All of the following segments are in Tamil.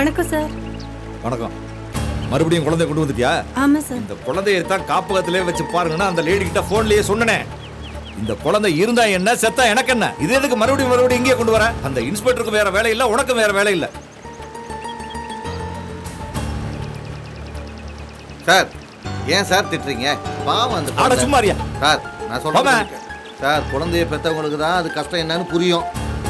வணக்கம் சார் வணக்கம் மறுபடியும் குழந்தை கொண்டு வந்துட்டியா ஆமா சார் இந்த குழந்தைய தான் காப்பகத்திலே வச்சு பாருங்கன்னா அந்த லேடி கிட்ட போன்லயே சொன்னனே இந்த குழந்தை இருந்தா என்ன செத்தா எனக்கு என்ன இது எதுக்கு மறுபடியும் மறுபடியும் இங்கே கொண்டு வர அந்த இன்ஸ்பெக்டருக்கு வேற வேலை இல்ல உனக்கும் வேற வேலை இல்ல சார் ஏன் சார் திட்டுறீங்க பாவம் அந்த ஆட குழந்தை. சும்மாரியா சார் நான் போம்மா. சொல்றேன் சார் குழந்தைய பெத்தவங்களுக்கு தான் அது கஷ்டம் என்னன்னு புரியும்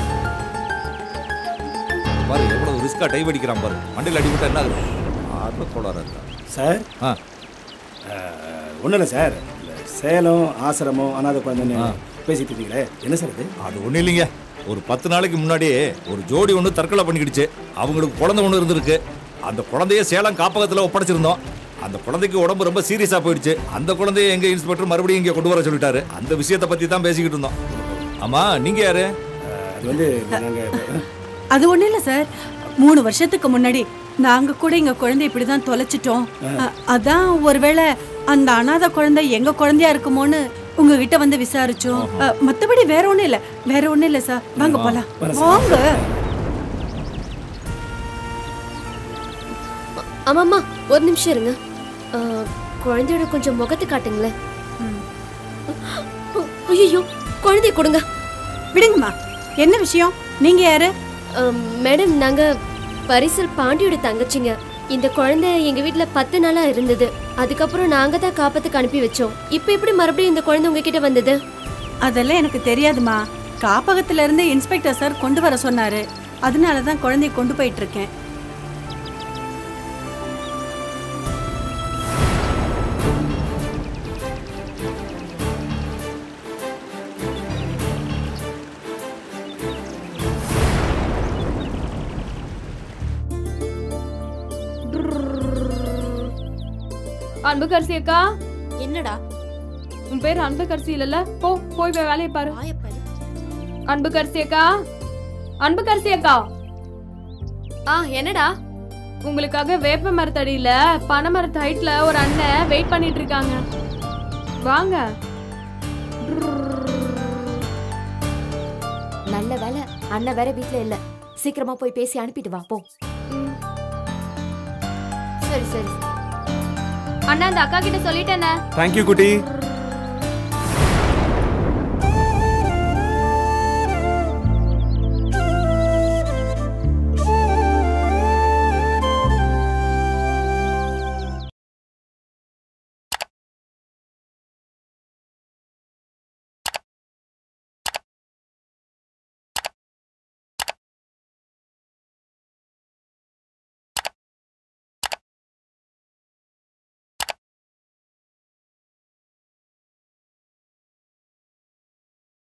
பாரு எவ்வளவு ரிஸ்கா டை அடிக்கிறான் பாரு மண்டையில் அடிபட்டா என்ன ஆகுது ஆர்வ கோளாறு இருக்கா சார் ஆ ஒன்றும் இல்லை சார் இந்த சேலம் ஆசிரமம் அனாதை குழந்தைன்னு பேசிட்டு இருக்கீங்களே என்ன சார் இது அது ஒண்ணும் இல்லைங்க ஒரு பத்து நாளைக்கு முன்னாடியே ஒரு ஜோடி ஒன்று தற்கொலை பண்ணிக்கிடுச்சு அவங்களுக்கு குழந்தை ஒன்று இருந்திருக்கு அந்த குழந்தைய சேலம் காப்பகத்தில் ஒப்படைச்சிருந்தோம் அந்த குழந்தைக்கு உடம்பு ரொம்ப சீரியஸா போயிடுச்சு அந்த குழந்தைய எங்க இன்ஸ்பெக்டர் மறுபடியும் இங்க கொண்டு வர சொல்லிட்டாரு அந்த விஷயத்தை பத்தி தான் பேசிக்கிட்டு இருந்தோம் ஆமா நீங்க யாரு அது வந்து நாங்கள் அது ஒண்ணும் இல்ல சார் மூணு வருஷத்துக்கு முன்னாடி நாங்க கூட எங்க குழந்தை இப்படிதான் தொலைச்சிட்டோம் அ- அதான் ஒருவேளை அந்த அனாதை குழந்தை எங்க குழந்தையா இருக்குமோன்னு உங்ககிட்ட வந்து விசாரிச்சோம் அ, மத்தபடி வேற ஒண்ணும் இல்ல வேற ஒண்ணும் இல்ல சார் வாங்க போலாம் வாங்க ஆமாம்மா ஒரு நிமிஷம் இருங்க ஆ, குழந்தையோட கொஞ்சம் முகத்தை காட்டுங்களேன் ஐயோ குழந்தைய கொடுங்க விடுங்கம்மா என்ன விஷயம் நீங்க யாரு ஆ, மேடம் நாங்க பரிசல் பாண்டியோட தங்கச்சிங்க இந்த குழந்தை எங்க வீட்ல பத்து நாளா இருந்தது அதுக்கப்புறம் நாங்க தான் காப்பத்துக்கு அனுப்பி வச்சோம் இப்போ எப்படி மறுபடியும் இந்த குழந்தை உங்ககிட்ட வந்தது அதெல்லாம் எனக்கு தெரியாதுமா காப்பகத்துல இருந்து இன்ஸ்பெக்டர் சார் கொண்டு வர சொன்னாரு அதனால தான் குழந்தைய கொண்டு போயிட்டு இருக்கேன் அன்புக்கரசி அக்கா என்னடா உன் பேர் அன்புக்கரசி இல்லல்ல போ போய் போய் வேலையை பாரு அன்புக்கரசி அக்கா அன்புக்கரசி அக்கா ஆ என்னடா உங்களுக்காக வேப்ப மரத்தடியில பனை மரத்து ஹைட்ல ஒரு அண்ணன் வெயிட் பண்ணிட்டு இருக்காங்க வாங்க நல்ல வேலை அண்ணன் வேற வீட்ல இல்ல சீக்கிரமா போய் பேசி அனுப்பிட்டு வா போ சரி சரி அண்ணா அந்த அக்கா கிட்ட சொல்லிட்டேனே தேங்க்யூ குட்டி